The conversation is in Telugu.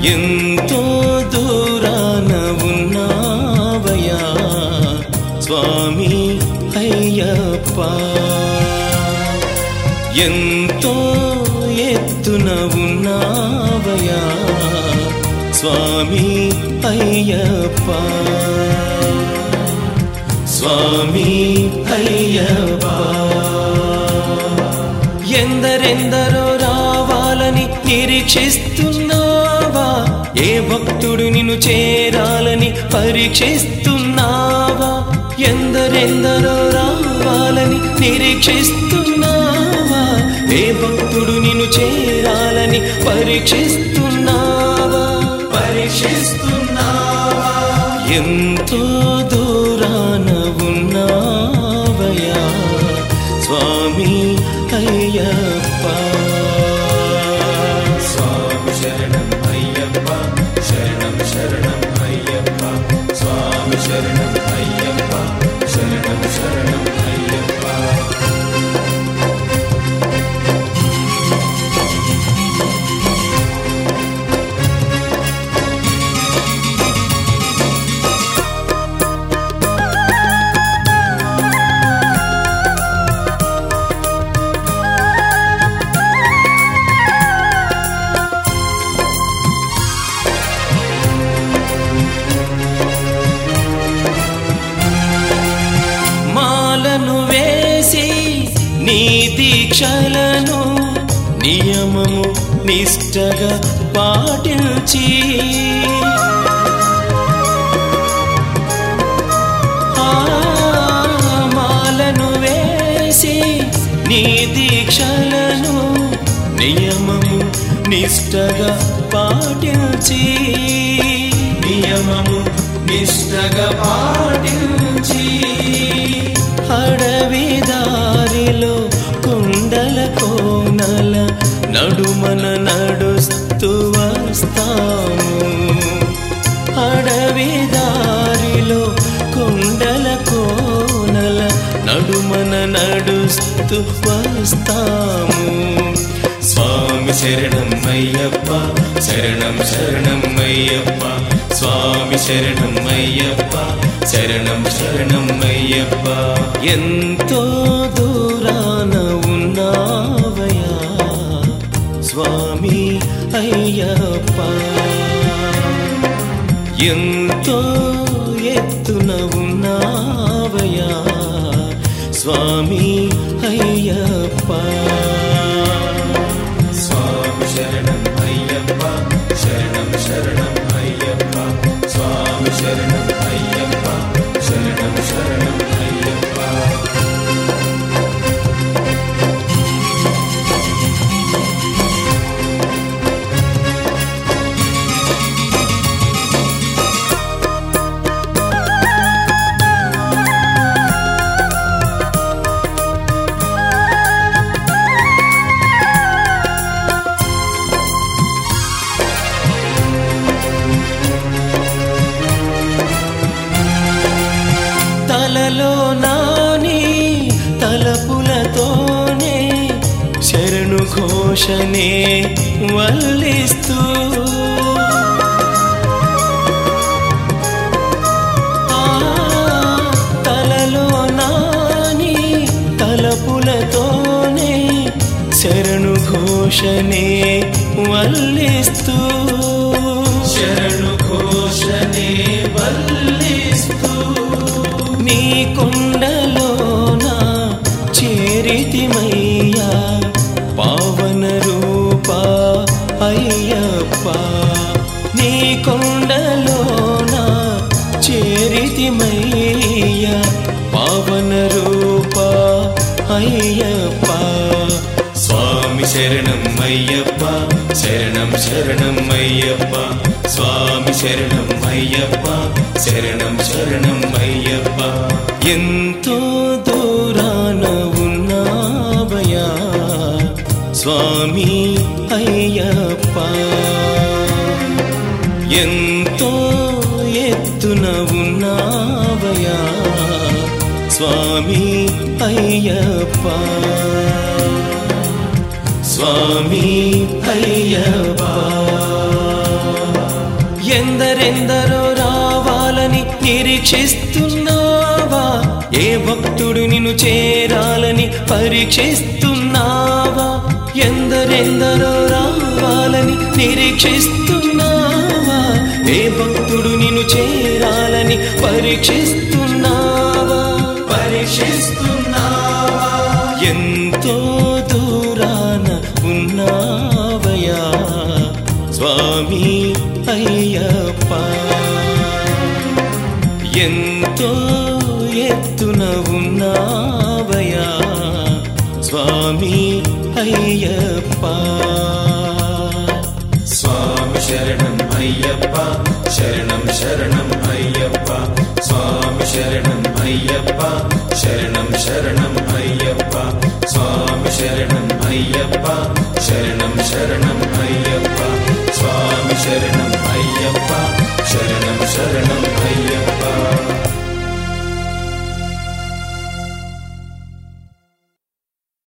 ఎంతో దూరాన ఉన్నావయా స్వామి అయ్యప్ప ఎంతో ఎత్తున ఉన్నావయా స్వామి అయ్యప్ప స్వామి అయ్యప్ప ఎందరెందరో రావాలని నిరీక్షిస్తున్నావా ఏ భక్తుడు నిన్ను చేరాలని పరీక్షిస్తున్నావా ఎందరెందరో రావాలని నిరీక్షిస్తున్నావా ఏ భక్తుడు నిన్ను చేరాలని పరీక్షిస్తున్నావా పరీక్షిస్తున్నావా ఎంతో దూరాన ఉన్నావయా స్వామి అయ్యప్ప స్వామి శరణం అయ్యప్ప శరణం శరణం అయ్యప్ప స్వామి శరణం అయ్యప్ప శరణం శరణం అయ్యప్ప మాలను వేసి నీ దీక్షలను నియమము నిష్టగా పాటించి ఆ మాలను వేసి నీ దీక్షలను నియమము నిష్టగా పాటించి నియమము నిష్టగా పాటించి అడవి దారిలో కొండల కోనల నడుమన నడుస్తూ వస్తాము అడవి దారిలో కొండల కోనల నడుమన నడుస్తూ వస్తాము స్వామి శరణం అయ్యప్ప శరణం శరణం అయ్యప్ప స్వామి శరణం అయ్యప్ప శరణం శరణం అయ్యప్ప ఎంతో దూరాన ఉన్నావయా స్వామి అయ్యప్ప ఎంతో ఎత్తున ఉన్నావయా స్వామి అయ్యప్ప స్వామి శరణం అయ్యప్ప శరణం శరణం అయ్యప్ప స్వామి శరణం అయ్యప్ప శరణం శరణం అయ్యప్ప తలలో నాని తలపులతోనే శరణు ఘోషనే వల్లిస్తూ ఆ తలలో నాని తలపులతోనే శరణు ఘోషనే వల్లిస్తూ శరణు ఘోషనే వల్లిస్తూ నీ కొండలోన చేరితిమయ్యా పావన రూప అయ్యప్ప నీ కొండలోన చేరితిమయ్యా పావన రూప అయ్యప్ప స్వామి శరణం అయ్యప్ప శరణం శరణం అయ్యప్ప స్వామి శరణం అయ్యప్ప శరణం శరణం అయ్యప్ప ఎంతో దూరాన ఉన్నావయా స్వామి అయ్యప్ప ఎంతో ఎత్తున ఉన్నావయా స్వామి అయ్యప్ప స్వామి అయ్యప్ప ఎందరెందరో రావాలని నిరీక్షిస్తున్నావా ఏ భక్తుడు నిన్ను చేరాలని పరీక్షిస్తున్నావా ఎందరెందరో రావాలని నిరీక్షిస్తున్నావా ఏ భక్తుడు నిన్ను చేరాలని పరీక్షిస్తున్నావా పరీక్షిస్తున్నావా ఎంతో దూరాన ఉన్నావయా స్వామి అయ్యప్ప ఎంతో ఎత్తున ఉన్నావయా స్వామి అయ్యప్ప స్వామి శరణం అయ్యప్ప శరణం శరణం అయ్యప్ప స్వామి శరణం అయ్యప్ప శరణం శరణం అయ్యప్ప స్వామి శరణం